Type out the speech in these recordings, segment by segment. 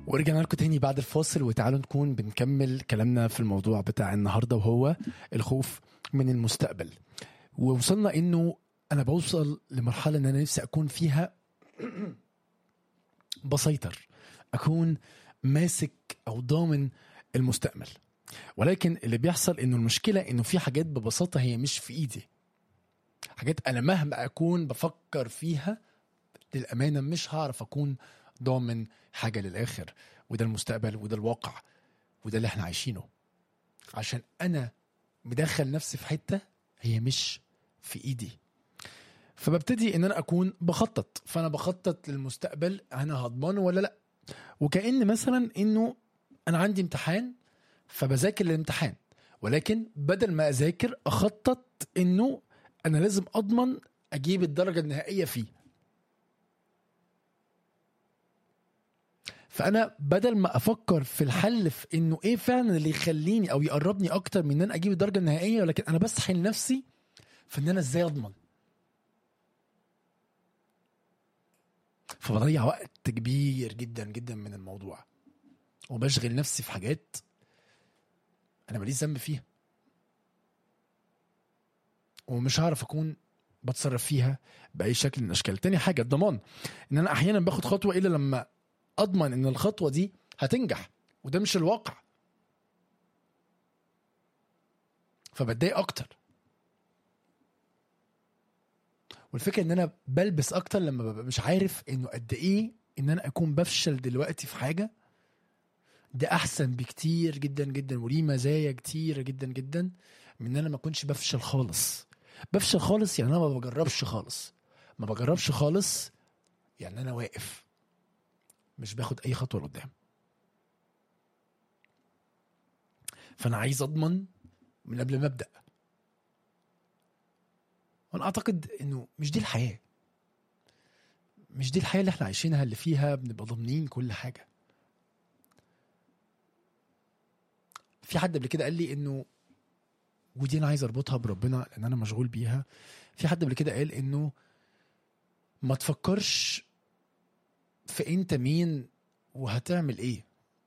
ورجعنا لكم تاني بعد الفاصل وتعالوا نكون بنكمل كلامنا في الموضوع بتاع النهارده وهو الخوف من المستقبل ووصلنا انه انا بوصل لمرحله ان انا نفسي اكون فيها بسيطر اكون ماسك او ضامن المستقبل ولكن اللي بيحصل انه المشكله انه في حاجات ببساطه هي مش في ايدي حاجات انا مهما اكون بفكر فيها للامانه مش هعرف اكون ضامن حاجه للاخر وده المستقبل وده الواقع وده اللي احنا عايشينه عشان انا مدخل نفسي في حته هي مش في ايدي فببتدي ان انا اكون بخطط فانا بخطط للمستقبل انا هضمنه ولا لا وكأن مثلا انه انا عندي امتحان فبذاكر الامتحان ولكن بدل ما اذاكر اخطط انه انا لازم اضمن اجيب الدرجه النهائيه فيه فانا بدل ما افكر في الحل في انه ايه فعلا اللي يخليني او يقربني اكتر من ان انا اجيب الدرجه النهائيه ولكن انا بسحل نفسي في ان انا ازاي اضمن فبضيع وقت كبير جدا جدا من الموضوع وبشغل نفسي في حاجات انا ماليش ذنب فيها ومش هعرف اكون بتصرف فيها باي شكل من الاشكال تاني حاجه الضمان ان انا احيانا باخد خطوه الا لما اضمن ان الخطوه دي هتنجح وده مش الواقع فبتضايق اكتر والفكره ان انا بلبس اكتر لما ببقى مش عارف انه قد ايه ان انا اكون بفشل دلوقتي في حاجه ده احسن بكتير جدا جدا وليه مزايا كتيره جدا جدا من ان انا ما اكونش بفشل خالص بفشل خالص يعني انا ما بجربش خالص ما بجربش خالص يعني انا واقف مش باخد اي خطوه لقدام فانا عايز اضمن من قبل ما ابدا وانا اعتقد انه مش دي الحياه مش دي الحياه اللي احنا عايشينها اللي فيها بنبقى ضامنين كل حاجه في حد قبل كده قال لي انه ودي انا عايز اربطها بربنا لان انا مشغول بيها في حد قبل كده قال انه ما تفكرش في انت مين وهتعمل ايه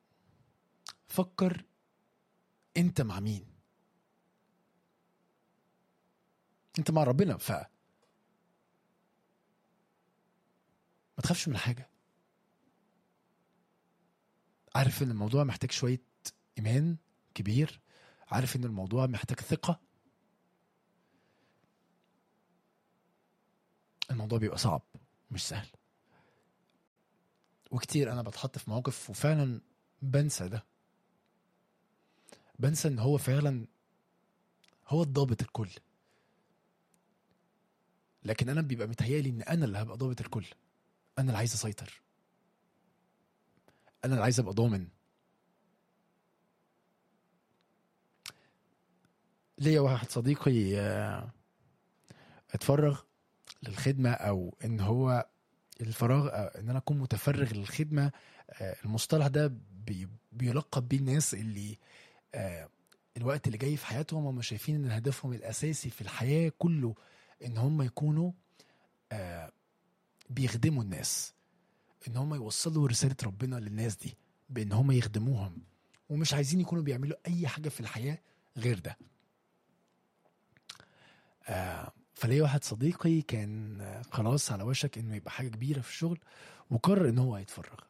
فكر انت مع مين انت مع ربنا ف ما تخافش من حاجه عارف ان الموضوع محتاج شويه ايمان كبير عارف ان الموضوع محتاج ثقه الموضوع بيبقى صعب مش سهل وكتير انا بتحط في مواقف وفعلا بنسى ده بنسى ان هو فعلا هو الضابط الكل لكن انا بيبقى متهيالي ان انا اللي هبقى ضابط الكل انا اللي عايز اسيطر انا اللي عايز ابقى ضامن ليا واحد صديقي آه، اتفرغ للخدمه او ان هو الفراغ آه، ان انا اكون متفرغ للخدمه آه، المصطلح ده بي- بيلقب بيه الناس اللي آه، الوقت اللي جاي في حياتهم هم شايفين ان هدفهم الاساسي في الحياه كله ان هم يكونوا آه، بيخدموا الناس ان هم يوصلوا رساله ربنا للناس دي بان هم يخدموهم ومش عايزين يكونوا بيعملوا اي حاجه في الحياه غير ده آه، فليا واحد صديقي كان آه، خلاص على وشك انه يبقى حاجه كبيره في الشغل وقرر ان هو هيتفرغ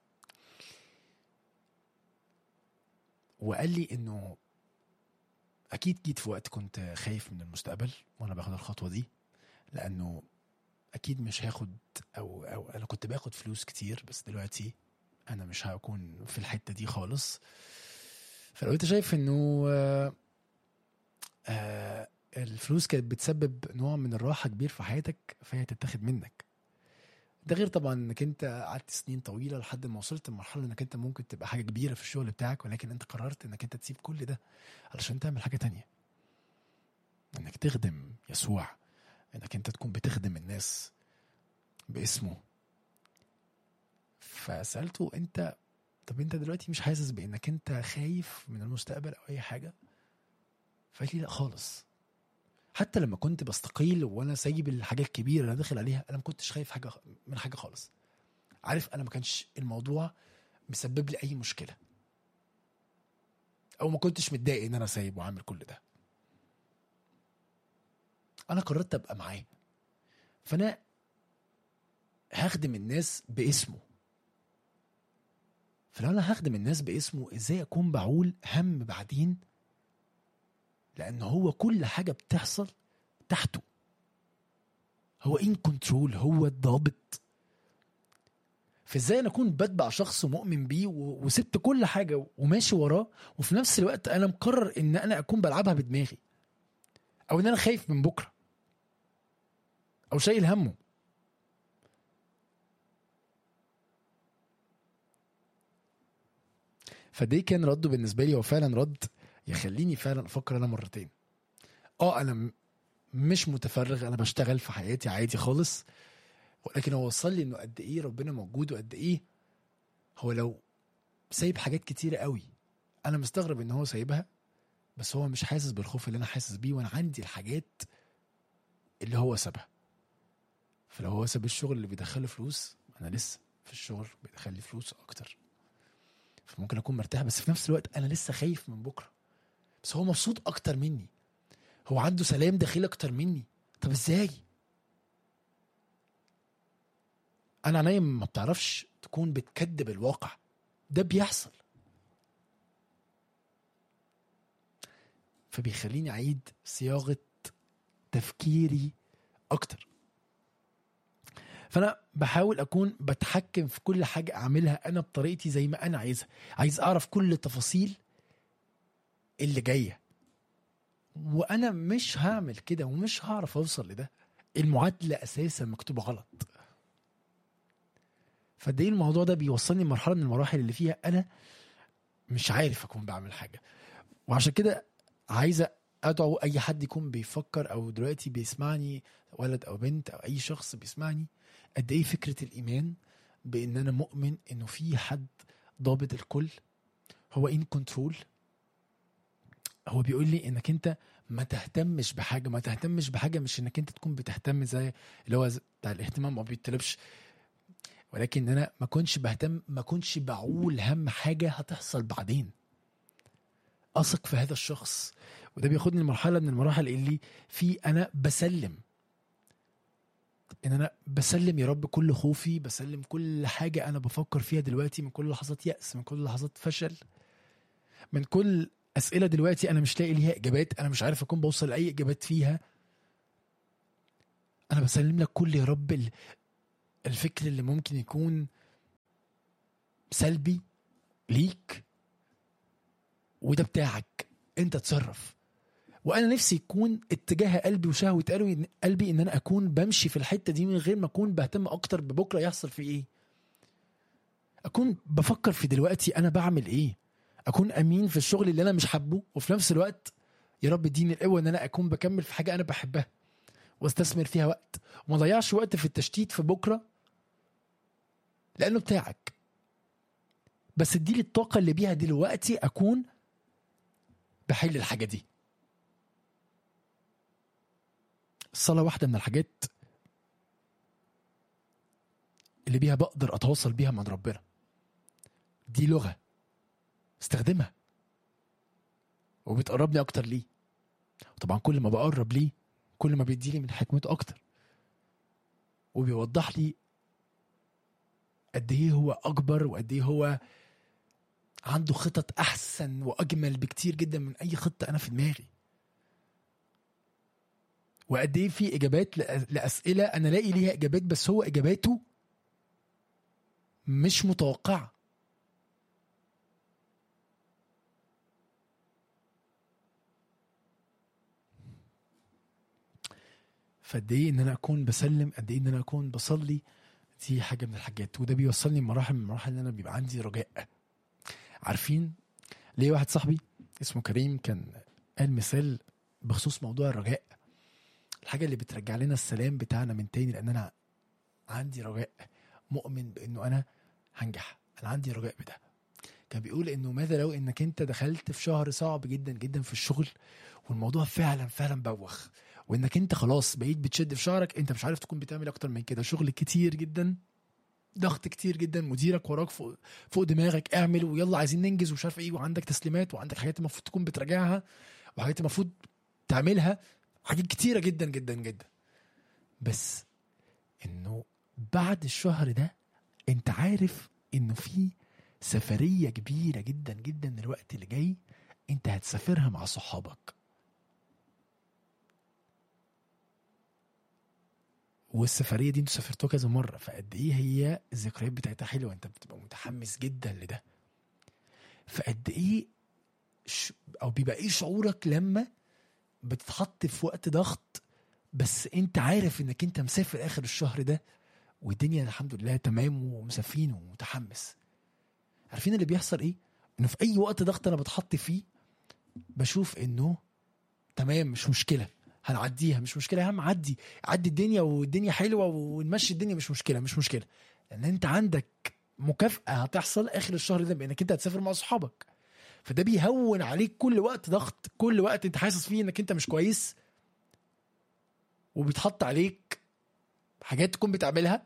وقال لي انه اكيد جيت في وقت كنت خايف من المستقبل وانا باخد الخطوه دي لانه اكيد مش هاخد او او انا كنت باخد فلوس كتير بس دلوقتي انا مش هكون في الحته دي خالص فلو انت شايف انه آه آه الفلوس كانت بتسبب نوع من الراحه كبير في حياتك فهي تتاخد منك ده غير طبعا انك انت قعدت سنين طويله لحد ما وصلت لمرحله انك انت ممكن تبقى حاجه كبيره في الشغل بتاعك ولكن انت قررت انك انت تسيب كل ده علشان تعمل حاجه تانية انك تخدم يسوع انك انت تكون بتخدم الناس باسمه فسالته انت طب انت دلوقتي مش حاسس بانك انت خايف من المستقبل او اي حاجه فقال لي لا خالص حتى لما كنت بستقيل وانا سايب الحاجه الكبيره اللي أنا داخل عليها انا ما كنتش خايف حاجه من حاجه خالص عارف انا ما كانش الموضوع مسبب لي اي مشكله او ما كنتش متضايق ان انا سايب وعامل كل ده انا قررت ابقى معاه فانا هخدم الناس باسمه فلو انا هخدم الناس باسمه ازاي اكون بعول هم بعدين لان هو كل حاجه بتحصل تحته هو ان كنترول هو الضابط فازاي انا اكون بتبع شخص مؤمن بيه و- وسبت كل حاجه وماشي وراه وفي نفس الوقت انا مقرر ان انا اكون بلعبها بدماغي او ان انا خايف من بكره او شايل همه فده كان رده بالنسبه لي هو فعلا رد يخليني فعلا افكر انا مرتين اه انا م- مش متفرغ انا بشتغل في حياتي عادي خالص ولكن هو وصل لي انه قد ايه ربنا موجود وقد ايه هو لو سايب حاجات كتيره قوي انا مستغرب ان هو سايبها بس هو مش حاسس بالخوف اللي انا حاسس بيه وانا عندي الحاجات اللي هو سابها فلو هو ساب الشغل اللي بيدخله فلوس انا لسه في الشغل بيدخل لي فلوس اكتر فممكن اكون مرتاح بس في نفس الوقت انا لسه خايف من بكره بس هو مبسوط اكتر مني هو عنده سلام داخلي اكتر مني طب ازاي انا عينيا ما بتعرفش تكون بتكذب الواقع ده بيحصل فبيخليني اعيد صياغه تفكيري اكتر فانا بحاول اكون بتحكم في كل حاجه اعملها انا بطريقتي زي ما انا عايزها عايز اعرف كل التفاصيل اللي جايه وانا مش هعمل كده ومش هعرف اوصل لده المعادله اساسا مكتوبه غلط فده الموضوع ده بيوصلني لمرحله من المراحل اللي فيها انا مش عارف اكون بعمل حاجه وعشان كده عايزه ادعو اي حد يكون بيفكر او دلوقتي بيسمعني ولد او بنت او اي شخص بيسمعني قد ايه فكره الايمان بان انا مؤمن انه في حد ضابط الكل هو ان كنترول هو بيقول لي انك انت ما تهتمش بحاجه ما تهتمش بحاجه مش انك انت تكون بتهتم زي اللي هو زي- بتاع الاهتمام ما بيطلبش ولكن انا ما كنتش بهتم ما كنتش بعول هم حاجه هتحصل بعدين اثق في هذا الشخص وده بياخدني لمرحله من المراحل اللي في انا بسلم ان انا بسلم يا رب كل خوفي بسلم كل حاجه انا بفكر فيها دلوقتي من كل لحظات يأس من كل لحظات فشل من كل اسئله دلوقتي انا مش لاقي ليها اجابات انا مش عارف اكون بوصل لاي اجابات فيها انا بسلم لك كل يا رب ال- الفكر اللي ممكن يكون سلبي ليك وده بتاعك انت تصرف وانا نفسي يكون اتجاه قلبي وشهوه قلبي قلبي ان انا اكون بمشي في الحته دي من غير ما اكون بهتم اكتر ببكره يحصل في ايه اكون بفكر في دلوقتي انا بعمل ايه اكون امين في الشغل اللي انا مش حابه وفي نفس الوقت يا رب اديني القوه ان انا اكون بكمل في حاجه انا بحبها واستثمر فيها وقت وما ضيعش وقت في التشتيت في بكره لانه بتاعك بس اديلي الطاقه اللي بيها دلوقتي اكون بحل الحاجه دي الصلاه واحده من الحاجات اللي بيها بقدر اتواصل بيها مع ربنا دي لغه استخدمها وبتقربني اكتر ليه طبعا كل ما بقرب ليه كل ما بيديلي من حكمته اكتر وبيوضح لي قد ايه هو اكبر وقد ايه هو عنده خطط احسن واجمل بكتير جدا من اي خطه انا في دماغي وقد ايه في اجابات لأ- لاسئله انا لاقي ليها اجابات بس هو اجاباته مش متوقعه فقد ايه ان انا اكون بسلم قد ايه ان انا اكون بصلي دي حاجه من الحاجات وده بيوصلني لمراحل من المراحل ان انا بيبقى عندي رجاء عارفين ليه واحد صاحبي اسمه كريم كان قال مثال بخصوص موضوع الرجاء الحاجه اللي بترجع لنا السلام بتاعنا من تاني لان انا عندي رجاء مؤمن بانه انا هنجح انا عندي رجاء بده كان بيقول انه ماذا لو انك انت دخلت في شهر صعب جدا جدا في الشغل والموضوع فعلا فعلا بوخ وانك انت خلاص بقيت بتشد في شعرك انت مش عارف تكون بتعمل اكتر من كده شغل كتير جدا ضغط كتير جدا مديرك وراك فوق فوق دماغك اعمل ويلا عايزين ننجز ومش عارف ايه وعندك تسليمات وعندك حاجات المفروض تكون بتراجعها وحاجات المفروض تعملها حاجات كتيره جدا جدا جدا بس انه بعد الشهر ده انت عارف انه في سفريه كبيره جدا جدا الوقت اللي جاي انت هتسافرها مع صحابك والسفريه دي انتوا سافرتوها كذا مره فقد ايه هي الذكريات بتاعتها حلوه انت بتبقى متحمس جدا لده فقد ايه ش... او بيبقى ايه شعورك لما بتتحط في وقت ضغط بس انت عارف انك انت مسافر اخر الشهر ده والدنيا الحمد لله تمام ومسافين ومتحمس عارفين اللي بيحصل ايه انه في اي وقت ضغط انا بتحط فيه بشوف انه تمام مش مشكله هنعديها مش مشكله يا عم عدي عدي الدنيا والدنيا حلوه ونمشي الدنيا مش مشكله مش مشكله لان انت عندك مكافاه هتحصل اخر الشهر ده بانك انت هتسافر مع اصحابك فده بيهون عليك كل وقت ضغط كل وقت انت حاسس فيه انك انت مش كويس وبيتحط عليك حاجات تكون بتعملها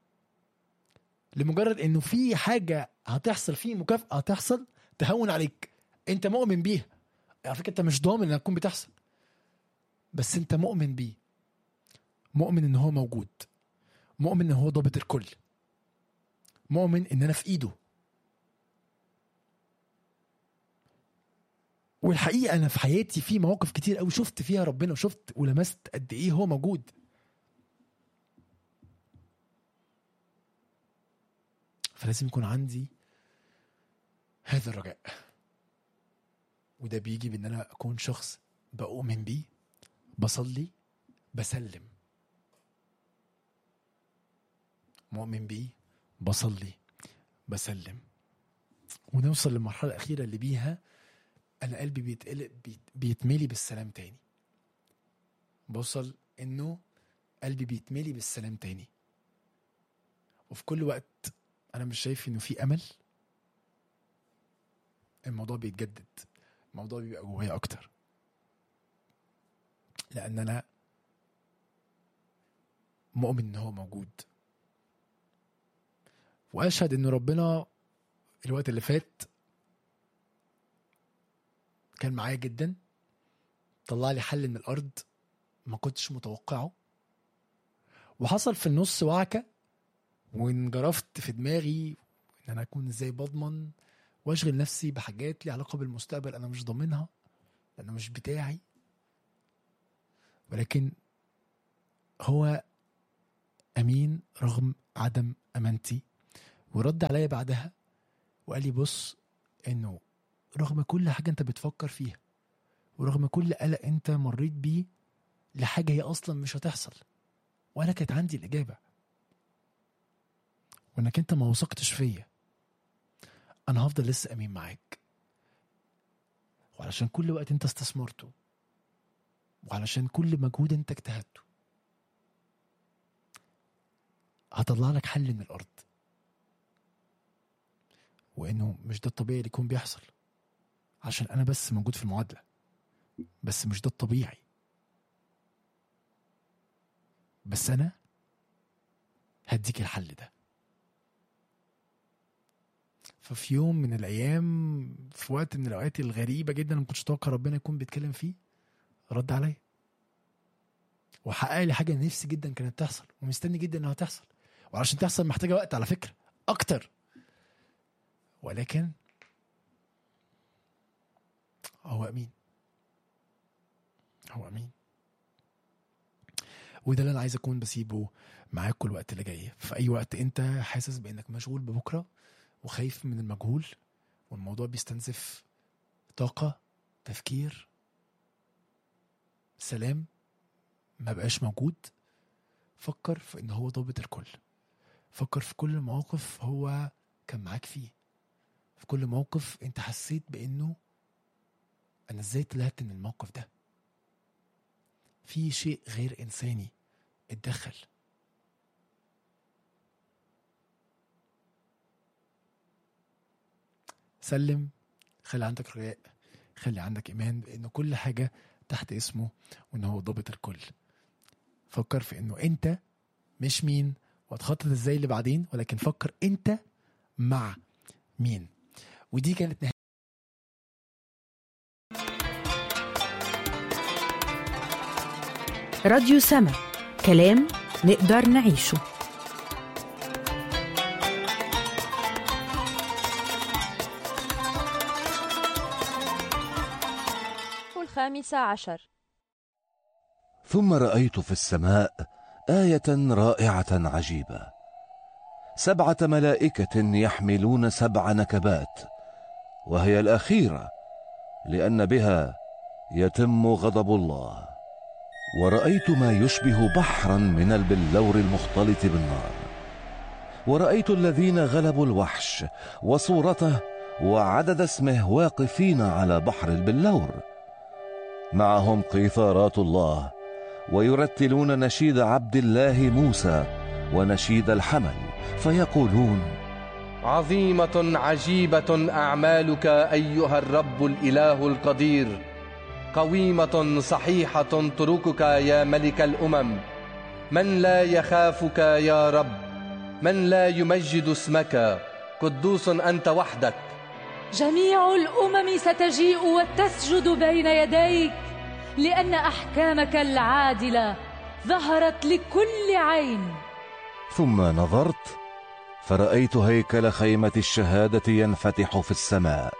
لمجرد انه في حاجه هتحصل في مكافاه هتحصل تهون عليك انت مؤمن بيها على فكره انت مش ضامن انها تكون بتحصل بس انت مؤمن بيه مؤمن ان هو موجود مؤمن ان هو ضابط الكل مؤمن ان انا في ايده والحقيقه انا في حياتي في مواقف كتير قوي شفت فيها ربنا وشفت ولمست قد ايه هو موجود فلازم يكون عندي هذا الرجاء وده بيجي بان انا اكون شخص بؤمن بيه بصلي بسلم مؤمن بيه بصلي بسلم ونوصل للمرحلة الأخيرة اللي بيها أنا قلبي بيتقلق بيت- بيتملي بالسلام تاني بوصل إنه قلبي بيتملي بالسلام تاني وفي كل وقت أنا مش شايف إنه في أمل الموضوع بيتجدد الموضوع بيبقى جوايا أكتر لان انا مؤمن ان هو موجود واشهد ان ربنا الوقت اللي فات كان معايا جدا طلع لي حل من الارض ما كنتش متوقعه وحصل في النص وعكه وانجرفت في دماغي ان انا اكون ازاي بضمن واشغل نفسي بحاجات ليها علاقه بالمستقبل انا مش ضامنها لانه مش بتاعي ولكن هو امين رغم عدم امانتي ورد عليا بعدها وقال لي بص انه رغم كل حاجه انت بتفكر فيها ورغم كل قلق انت مريت بيه لحاجه هي اصلا مش هتحصل وانا كانت عندي الاجابه وانك انت ما وثقتش فيا انا هفضل لسه امين معاك وعلشان كل وقت انت استثمرته وعلشان كل مجهود انت اجتهدته هطلع لك حل من الارض وانه مش ده الطبيعي اللي يكون بيحصل عشان انا بس موجود في المعادله بس مش ده الطبيعي بس انا هديك الحل ده ففي يوم من الايام في وقت من الاوقات الغريبه جدا ما كنتش اتوقع ربنا يكون بيتكلم فيه رد عليا وحقق لي حاجه نفسي جدا كانت تحصل ومستني جدا انها تحصل وعشان تحصل محتاجه وقت على فكره اكتر ولكن هو امين هو امين وده اللي انا عايز اكون بسيبه معاكم الوقت اللي جاي في اي وقت انت حاسس بانك مشغول ببكره وخايف من المجهول والموضوع بيستنزف طاقه تفكير سلام ما بقاش موجود فكر في ان هو ضابط الكل فكر في كل مواقف هو كان معاك فيه في كل موقف انت حسيت بانه انا ازاي طلعت من الموقف ده في شيء غير انساني اتدخل سلم خلي عندك رجاء خلي عندك ايمان بان كل حاجه تحت اسمه وان هو ضابط الكل فكر في انه انت مش مين وهتخطط ازاي اللي بعدين ولكن فكر انت مع مين ودي كانت نهاية راديو سما كلام نقدر نعيشه الخامسة عشر ثم رأيت في السماء آية رائعة عجيبة سبعة ملائكة يحملون سبع نكبات وهي الأخيرة لأن بها يتم غضب الله ورأيت ما يشبه بحرا من البلور المختلط بالنار ورأيت الذين غلبوا الوحش وصورته وعدد اسمه واقفين على بحر البلور معهم قيثارات الله ويرتلون نشيد عبد الله موسى ونشيد الحمل فيقولون عظيمة عجيبة أعمالك أيها الرب الإله القدير قويمة صحيحة طرقك يا ملك الأمم من لا يخافك يا رب من لا يمجد اسمك قدوس أنت وحدك جميع الامم ستجيء وتسجد بين يديك لان احكامك العادله ظهرت لكل عين ثم نظرت فرأيت هيكل خيمة الشهادة ينفتح في السماء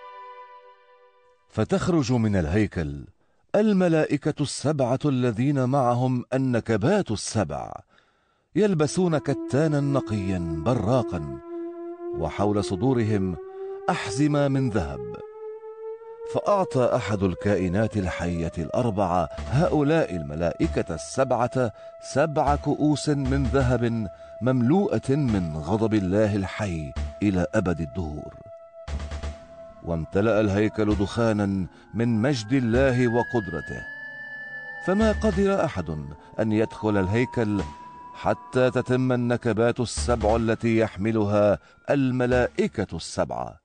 فتخرج من الهيكل الملائكة السبعة الذين معهم النكبات السبع يلبسون كتانا نقيا براقا وحول صدورهم أحزمة من ذهب فأعطى أحد الكائنات الحية الأربعة هؤلاء الملائكة السبعة سبع كؤوس من ذهب مملوءة من غضب الله الحي إلى أبد الدهور وامتلأ الهيكل دخانا من مجد الله وقدرته فما قدر أحد أن يدخل الهيكل حتى تتم النكبات السبع التي يحملها الملائكة السبعة